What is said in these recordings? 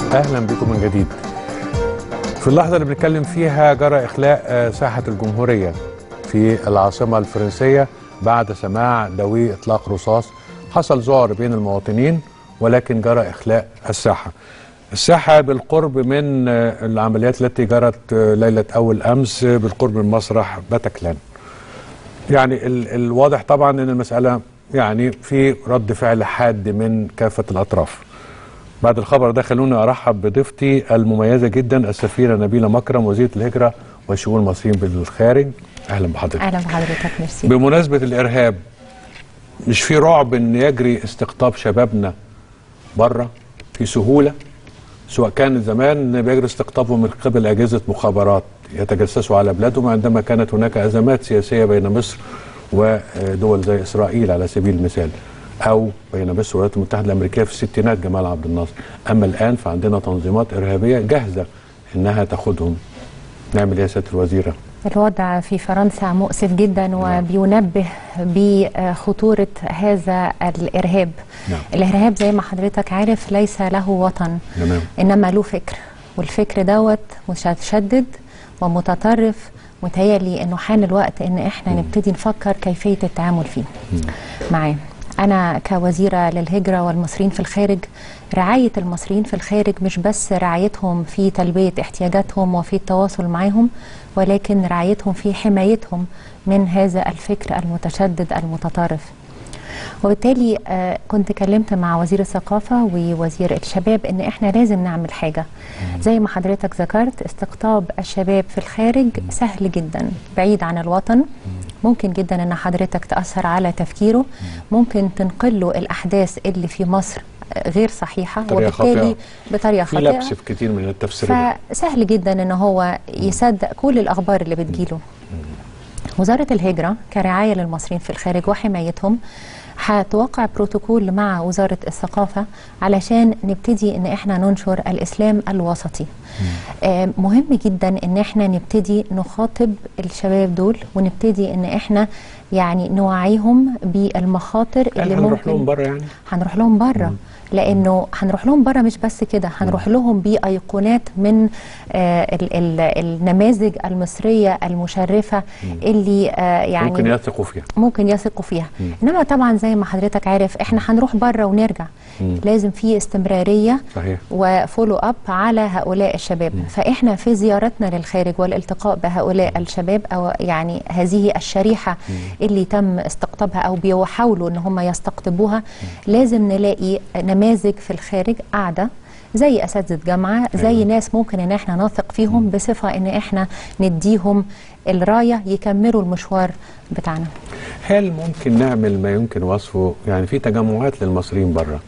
اهلا بكم من جديد في اللحظه اللي بنتكلم فيها جرى اخلاء آه، ساحه الجمهوريه في العاصمه الفرنسيه بعد سماع دوي اطلاق رصاص حصل ذعر بين المواطنين ولكن جرى اخلاء الساحه الساحه بالقرب من آه، العمليات التي جرت آه، ليله اول امس آه، بالقرب من مسرح باتاكلان يعني ال- الواضح طبعا ان المساله يعني في رد فعل حاد من كافه الاطراف بعد الخبر ده خلوني ارحب بضيفتي المميزه جدا السفيره نبيله مكرم وزيره الهجره وشؤون المصريين بالخارج اهلا بحضرتك اهلا بحضرتك ميرسي بمناسبه الارهاب مش في رعب ان يجري استقطاب شبابنا بره في سهوله سواء كان زمان بيجري استقطابهم من قبل اجهزه مخابرات يتجسسوا على بلادهم عندما كانت هناك ازمات سياسيه بين مصر ودول زي اسرائيل على سبيل المثال او بين مصر والولايات المتحده الامريكيه في الستينات جمال عبد الناصر اما الان فعندنا تنظيمات ارهابيه جاهزه انها تاخذهم نعمل ايه يا سياده الوزيره الوضع في فرنسا مؤسف جدا وبينبه بخطورة هذا الإرهاب نعم. الإرهاب زي ما حضرتك عارف ليس له وطن تمام إنما له فكر والفكر دوت متشدد ومتطرف متهيألي إنه حان الوقت إن إحنا نبتدي نفكر كيفية التعامل فيه معاه أنا كوزيرة للهجرة والمصريين في الخارج رعاية المصريين في الخارج مش بس رعايتهم في تلبية احتياجاتهم وفي التواصل معهم ولكن رعايتهم في حمايتهم من هذا الفكر المتشدد المتطرف وبالتالي آه، كنت كلمت مع وزير الثقافة ووزير الشباب ان احنا لازم نعمل حاجة زي ما حضرتك ذكرت استقطاب الشباب في الخارج سهل جدا بعيد عن الوطن ممكن جدا ان حضرتك تأثر على تفكيره ممكن تنقل له الاحداث اللي في مصر آه، غير صحيحة بطريقة وبالتالي خاطئة. بطريقة في خاطئة لبس في كتير من التفسيرات فسهل جدا ان هو يصدق كل الاخبار اللي بتجيله وزارة الهجرة كرعاية للمصريين في الخارج وحمايتهم هتوقع بروتوكول مع وزارة الثقافة علشان نبتدي ان احنا ننشر الاسلام الوسطي آه مهم جدا ان احنا نبتدي نخاطب الشباب دول ونبتدي ان احنا يعني نوعيهم بالمخاطر هل اللي هنروح لهم ممكن بره يعني هنروح لهم بره لانه هنروح لهم بره مش بس كده هنروح لهم بايقونات من آه ال ال النماذج المصريه المشرفه اللي آه يعني ممكن يثقوا فيها ممكن يثقوا فيها انما طبعا زي ما حضرتك عارف احنا هنروح بره ونرجع لازم في استمراريه صحيح وفولو اب على هؤلاء الشباب فاحنا في زيارتنا للخارج والالتقاء بهؤلاء الشباب او يعني هذه الشريحه اللي تم استقطابها او بيحاولوا ان هم يستقطبوها لازم نلاقي نماذج في الخارج قاعده زي اساتذه جامعه زي أيوة. ناس ممكن ان احنا نثق فيهم بصفه ان احنا نديهم الرايه يكملوا المشوار بتاعنا هل ممكن نعمل ما يمكن وصفه يعني في تجمعات للمصريين بره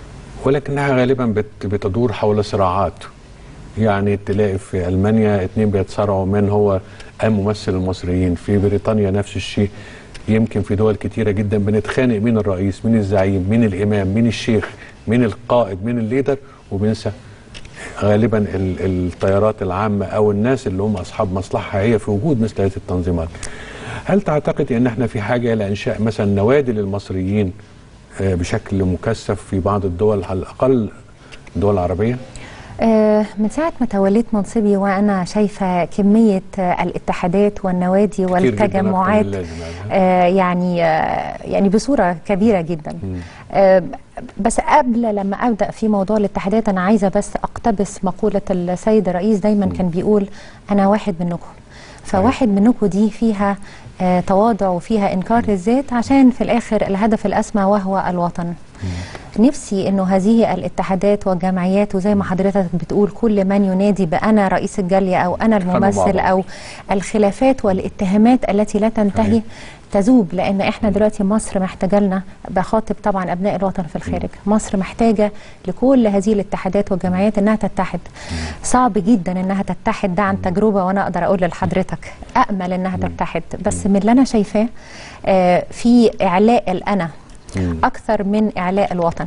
ولكنها غالبا بت بتدور حول صراعات يعني تلاقي في المانيا اتنين بيتصارعوا من هو الممثل المصريين في بريطانيا نفس الشيء يمكن في دول كتيرة جدا بنتخانق مين الرئيس مين الزعيم مين الإمام مين الشيخ مين القائد مين الليدر وبننسى غالبا ال- التيارات العامة أو الناس اللي هم أصحاب مصلحة حقيقية في وجود مثل هذه التنظيمات هل تعتقد أن احنا في حاجة إلى إنشاء مثلا نوادي للمصريين آه، بشكل مكثف في بعض الدول على الأقل الدول العربية آه، من ساعة ما توليت منصبي وأنا شايفة كمية آه، الاتحادات والنوادي كتير جداً أكتر من والتجمعات اللازم يعني. آه، يعني آه، يعني بصورة كبيرة جدا آه، بس قبل لما أبدأ في موضوع الاتحادات أنا عايزة بس أقتبس مقولة السيد الرئيس دايما كان بيقول أنا واحد منكم فواحد منكم دي فيها آه، تواضع وفيها إنكار للذات عشان في الآخر الهدف الأسمى وهو الوطن نفسي انه هذه الاتحادات والجمعيات وزي ما حضرتك بتقول كل من ينادي بانا رئيس الجاليه او انا مع الممثل بعض. او الخلافات والاتهامات التي لا تنتهي صحيح. تذوب لان احنا دلوقتي مصر محتاجه لنا بخاطب طبعا ابناء الوطن في الخارج مصر محتاجه لكل هذه الاتحادات والجمعيات انها تتحد صعب جدا انها تتحد ده عن تجربه وانا اقدر اقول لحضرتك امل انها تتحد بس من اللي انا شايفاه آه، في اعلاء الانا اكثر من اعلاء الوطن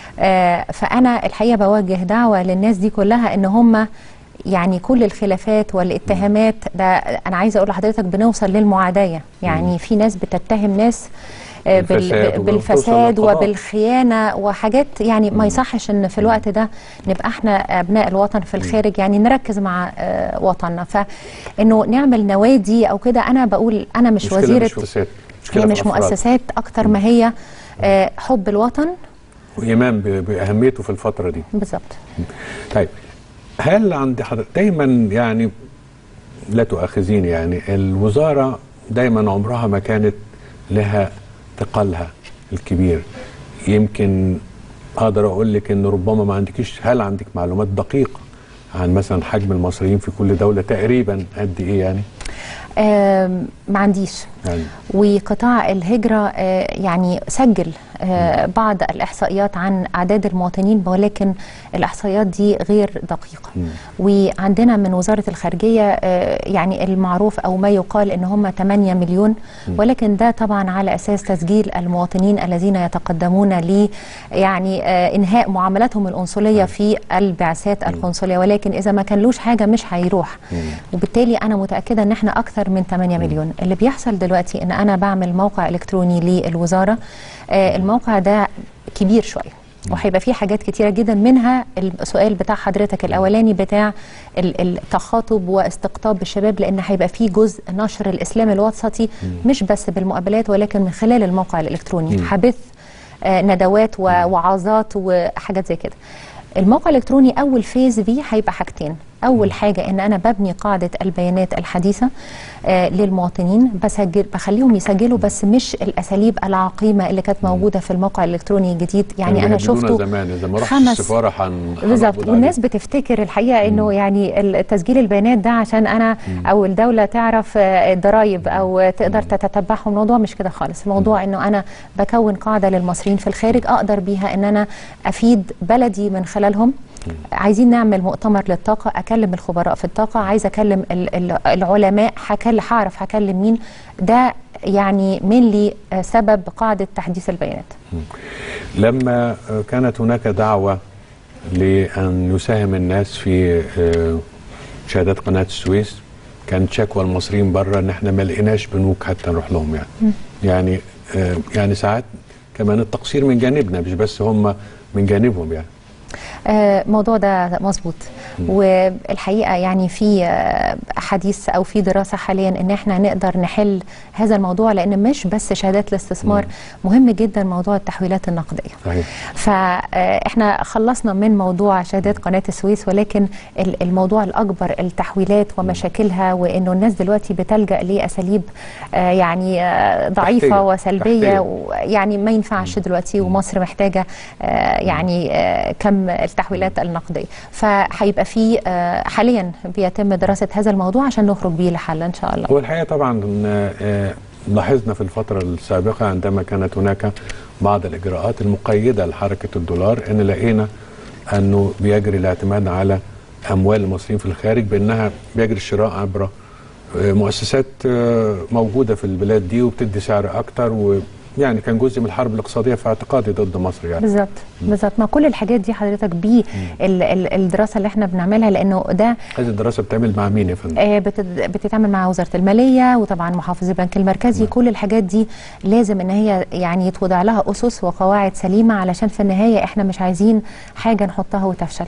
آه فانا الحقيقه بوجه دعوه للناس دي كلها ان هم يعني كل الخلافات والاتهامات ده انا عايزه اقول لحضرتك بنوصل للمعاداه يعني في ناس بتتهم ناس آه، بال- الفساد ب- وتوصل بالفساد للقضاء. وبالخيانه وحاجات يعني ما يصحش ان في الوقت ده نبقى احنا ابناء الوطن في الخارج يعني نركز مع آه، وطننا فانه نعمل نوادي او كده انا بقول انا مش مشكلة وزيره مش مؤسسات مشكلة هي في مش الأفراد. مؤسسات اكتر ما هي آه، حب الوطن وايمان ب- باهميته في الفتره دي بالظبط طيب هل عند حضرتك دايما يعني لا تؤاخذيني يعني الوزاره دايما عمرها ما كانت لها ثقلها الكبير يمكن اقدر اقول لك ان ربما ما عندكيش هل عندك معلومات دقيقه عن مثلا حجم المصريين في كل دوله تقريبا قد ايه يعني؟ آم، ما عنديش يعني وقطاع الهجرة آه، يعني سجل آه، بعض الإحصائيات عن أعداد المواطنين ولكن الإحصائيات دي غير دقيقة وعندنا من وزارة الخارجية آه، يعني المعروف أو ما يقال إن هم 8 مليون ولكن ده طبعا على أساس تسجيل المواطنين الذين يتقدمون ل يعني آه، إنهاء معاملاتهم القنصلية في البعثات القنصلية ولكن إذا ما كانلوش حاجة مش هيروح وبالتالي أنا متأكدة إن إحنا أكثر من 8 مليون اللي بيحصل دلوقتي إن أنا بعمل موقع إلكتروني للوزارة آه، الموقع ده كبير شوية وهيبقى فيه حاجات كتيرة جدا منها السؤال بتاع حضرتك الأولاني بتاع ال- التخاطب واستقطاب الشباب لأن هيبقى فيه جزء نشر الإسلام الوسطي مش بس بالمقابلات ولكن من خلال الموقع الإلكتروني حبث آه، ندوات ووعظات وحاجات زي كده الموقع الالكتروني اول فيز فيه هيبقى حاجتين اول حاجه ان انا ببني قاعده البيانات الحديثه آه للمواطنين بسجل بخليهم يسجلوا بس مش الاساليب العقيمه اللي كانت موجوده في الموقع الالكتروني الجديد يعني انا بيهددونا شفته زمان اذا ما رحتش خمس- السفاره هن بالظبط هنقبض والناس عليك. بتفتكر الحقيقه انه يعني ال- تسجيل البيانات ده عشان انا او الدوله تعرف آه، الضرايب او تقدر تتتبعهم الموضوع مش كده خالص الموضوع انه انا بكون قاعده للمصريين في الخارج اقدر بيها ان انا افيد بلدي من خلالهم عايزين نعمل مؤتمر للطاقه اكلم الخبراء في الطاقه عايزه اكلم ال- ال- العلماء هكل هعرف هكلم مين ده يعني من لي آه، سبب قاعده تحديث البيانات لما كانت هناك دعوة لأن يساهم الناس في آه، شهادات قناة السويس كانت شكوى المصريين بره ان احنا ما لقيناش بنوك حتى نروح لهم يعني يعني آه، يعني ساعات كمان التقصير من جانبنا مش بس هم من جانبهم يعني آه، الموضوع ده مظبوط والحقيقه يعني في آه، حديث او في دراسه حاليا ان احنا نقدر نحل هذا الموضوع لان مش بس شهادات الاستثمار مهم جدا موضوع التحويلات النقديه صحيح فاحنا خلصنا من موضوع شهادات قناه السويس ولكن ال- الموضوع الاكبر التحويلات ومشاكلها وانه الناس دلوقتي بتلجا لاساليب آه، يعني آه، ضعيفه تحتية. وسلبيه تحتية. ويعني ما ينفعش دلوقتي ومصر محتاجه آه، يعني آه، كم التحويلات النقديه فهيبقى في آه، حاليا بيتم دراسه هذا الموضوع عشان نخرج بيه لحل ان شاء الله هو الحقيقة طبعا آه، لاحظنا في الفترة السابقة عندما كانت هناك بعض الإجراءات المقيدة لحركة الدولار أن لقينا أنه بيجري الاعتماد على أموال المصريين في الخارج بأنها بيجري الشراء عبر آه، مؤسسات آه، موجودة في البلاد دي وبتدي سعر أكتر ويعني كان جزء من الحرب الاقتصادية في اعتقادي ضد مصر يعني بالظبط بالظبط ما كل الحاجات دي حضرتك بي ال- ال- الدراسه اللي احنا بنعملها لانه ده هذه الدراسة بتعمل مع مين يا فندم؟ آه، بتت- بتتعامل مع وزاره الماليه وطبعا محافظ البنك المركزي كل الحاجات دي لازم ان هي يعني يتوضع لها اسس وقواعد سليمه علشان في النهايه احنا مش عايزين حاجه نحطها وتفشل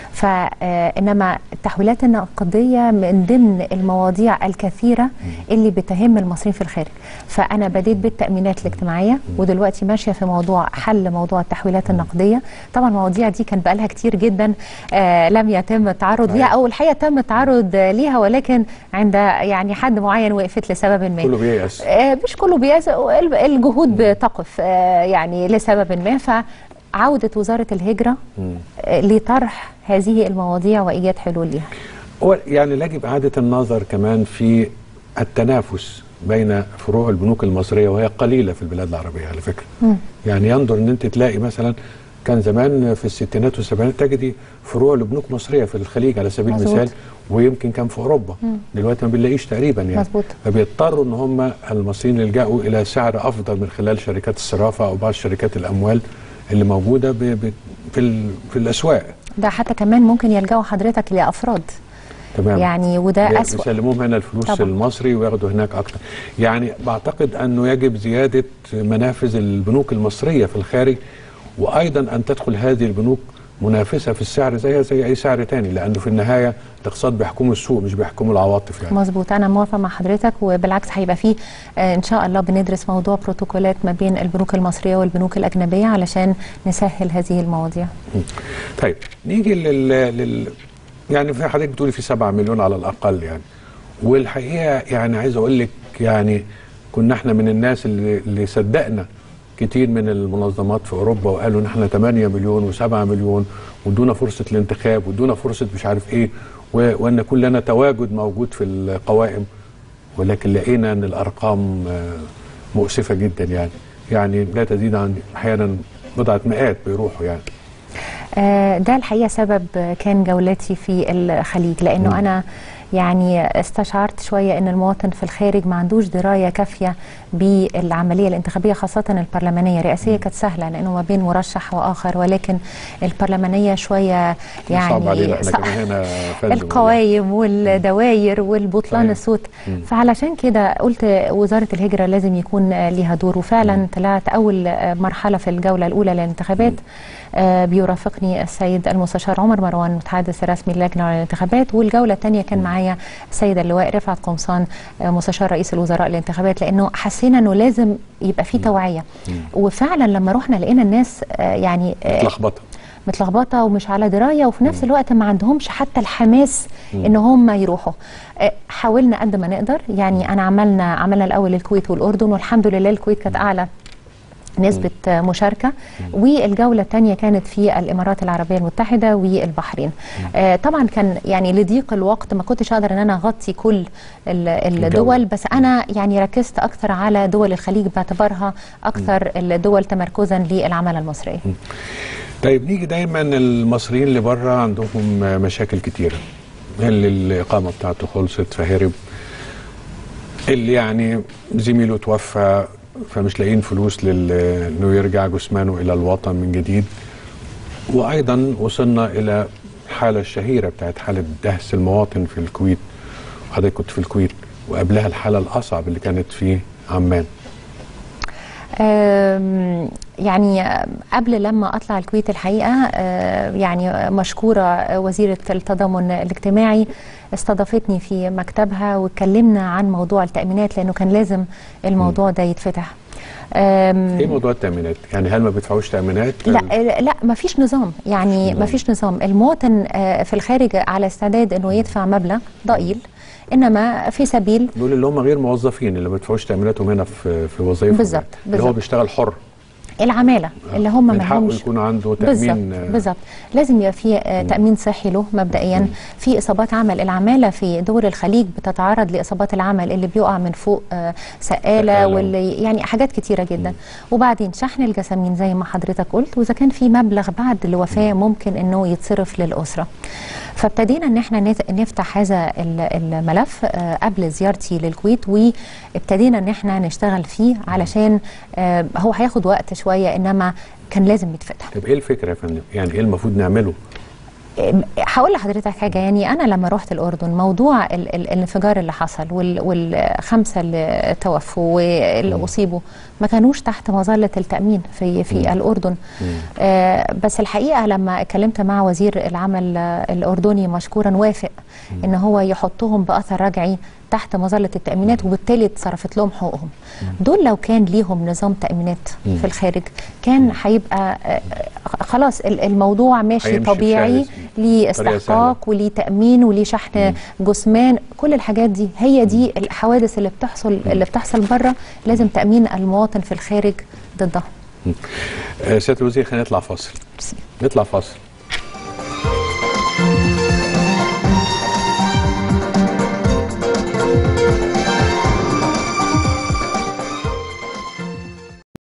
فانما التحويلات النقديه من ضمن المواضيع الكثيره اللي بتهم المصريين في الخارج فانا بديت بالتامينات الاجتماعيه ودلوقتي ماشيه في موضوع حل موضوع التحويلات النقديه طبعا المواضيع دي كان بقالها كتير جدا آه لم يتم التعرض ليها او الحقيقه تم التعرض آه، ليها ولكن عند يعني حد معين وقفت لسبب ما كله بييأس آه، مش كله بيأس ال- الجهود بتقف آه، يعني لسبب ما فعودة وزارة الهجرة آه، لطرح هذه المواضيع وإيجاد حلول لها هو يعني يجب إعادة النظر كمان في التنافس بين فروع البنوك المصرية وهي قليلة في البلاد العربية على فكرة يعني ينظر ان انت تلاقي مثلا كان زمان في الستينات والسبعينات تجدي فروع لبنوك مصرية في الخليج على سبيل مظبوط. المثال ويمكن كان في اوروبا دلوقتي ما بنلاقيش تقريبا يعني مظبوط. فبيضطروا ان هم المصريين يلجأوا الى سعر افضل من خلال شركات الصرافة او بعض شركات الاموال اللي موجودة ب- ب- في ال- في الاسواق ده حتى كمان ممكن يلجأوا حضرتك لأفراد تمام يعني وده بي- اسوأ بيسلموهم هنا الفلوس طبعا. طبعا. المصري وياخدوا هناك اكتر يعني بعتقد انه يجب زياده منافذ البنوك المصريه في الخارج وايضا ان تدخل هذه البنوك منافسه في السعر زيها زي اي سعر تاني لانه في النهايه الاقتصاد بيحكمه السوق مش بيحكمه العواطف يعني مظبوط انا موافقه مع حضرتك وبالعكس هيبقى فيه آه، ان شاء الله بندرس موضوع بروتوكولات ما بين البنوك المصريه والبنوك الاجنبيه علشان نسهل هذه المواضيع طيب نيجي لل, لل... يعني في حضرتك بتقولي في 7 مليون على الاقل يعني والحقيقه يعني عايز اقول لك يعني كنا احنا من الناس اللي, اللي صدقنا كتير من المنظمات في اوروبا وقالوا ان احنا 8 مليون و7 مليون وادونا فرصه الانتخاب وادونا فرصه مش عارف ايه و... وان كلنا تواجد موجود في القوائم ولكن لقينا ان الارقام آه، مؤسفه جدا يعني يعني لا تزيد عن احيانا بضعه مئات بيروحوا يعني آه، ده الحقيقه سبب آه، كان جولتي في الخليج لانه مم. انا يعني استشعرت شويه ان المواطن في الخارج ما عندوش درايه كافيه بالعمليه الانتخابيه خاصه البرلمانيه الرئاسيه كانت سهله لانه ما بين مرشح واخر ولكن البرلمانيه شويه يعني صعب علينا احنا صع- كمان هنا فندم القوايم والدواير والبطلان صحيح. الصوت مم. فعلشان كده قلت وزارة الهجرة لازم يكون آه، ليها دور وفعلا طلعت أول آه، مرحلة في الجولة الأولى للانتخابات آه، بيرافقني السيد المستشار عمر مروان المتحدث الرسمي للجنة للانتخابات والجولة الثانية كان معايا السيد اللواء رفعت قمصان آه، مستشار رئيس الوزراء للانتخابات لأنه حسينا أنه لازم يبقى في توعية وفعلا لما رحنا لقينا الناس آه، يعني آه، متلخبطه متلخبطه ومش على درايه وفي نفس الوقت ما عندهمش حتى الحماس ان هم يروحوا آه، حاولنا قد ما نقدر يعني انا عملنا عملنا الاول الكويت والاردن والحمد لله الكويت كانت اعلى نسبة آه، مشاركة والجولة الثانية كانت في الإمارات العربية المتحدة والبحرين آه طبعا كان يعني لضيق الوقت ما كنتش أقدر أن أنا أغطي كل ال- الدول بس أنا يعني ركزت أكثر على دول الخليج باعتبارها أكثر الدول تمركزا للعمالة المصرية طيب نيجي دايما المصريين اللي بره عندهم مشاكل كتيره اللي الاقامه بتاعته خلصت فهرب اللي يعني زميله توفى فمش لاقيين فلوس لل- انه يرجع جثمانه الى الوطن من جديد وايضا وصلنا الى الحاله الشهيره بتاعت حاله دهس المواطن في الكويت حضرتك كنت في الكويت وقبلها الحاله الاصعب اللي كانت في عمان أم، يعني آه، قبل لما اطلع الكويت الحقيقه آه، يعني مشكوره آه، وزيره التضامن الاجتماعي استضافتني في مكتبها واتكلمنا عن موضوع التامينات لانه كان لازم الموضوع ده يتفتح أم، ايه موضوع التامينات؟ يعني هل ما بيدفعوش تامينات؟ لا لا ما فيش نظام يعني ما فيش نظام المواطن آه، في الخارج على استعداد انه يدفع مبلغ ضئيل انما في سبيل دول اللي هم غير موظفين اللي ما بيدفعوش تاميناتهم هنا في في وظائفهم بالظبط، اللي هو بالظبط. بيشتغل حر العماله اللي هم من ما حقه لهمش يكون عنده تامين بالظبط بالظبط لازم يبقى في آه، تامين صحي له مبدئيا في اصابات عمل العماله في دول الخليج بتتعرض لاصابات العمل اللي بيقع من فوق آه، سقاله سقالة. واللي يعني حاجات كتيره جدا وبعدين شحن الجسامين زي ما حضرتك قلت واذا كان في مبلغ بعد الوفاه ممكن انه يتصرف للاسره فابتدينا ان احنا نت- نفتح هذا ال- الملف آه، قبل زيارتي للكويت وابتدينا ان احنا نشتغل فيه علشان آه، هو هياخد وقت شويه انما كان لازم يتفتح طب ايه الفكره يا فندم؟ يعني ايه المفروض نعمله؟ هقول لحضرتك حاجه يعني انا لما رحت الاردن موضوع ال ال الانفجار اللي حصل وال والخمسه اللي توفوا واللي اصيبوا ما كانوش تحت مظله التامين في في الاردن آه بس الحقيقه لما اتكلمت مع وزير العمل آه، الاردني مشكورا وافق ان هو يحطهم باثر رجعي تحت مظله التامينات وبالتالي اتصرفت لهم حقوقهم دول لو كان ليهم نظام تأمينات في الخارج كان هيبقى آه، آه، خلاص ال- الموضوع ماشي هيمشي طبيعي بسهل. ليه طريقة استحقاق وليه تأمين وليه شحن جثمان كل الحاجات دي هي دي الحوادث اللي بتحصل اللي بتحصل بره لازم تأمين المواطن في الخارج ضدها آه، سياده الوزير خلينا نطلع فاصل ميرسي. نطلع فاصل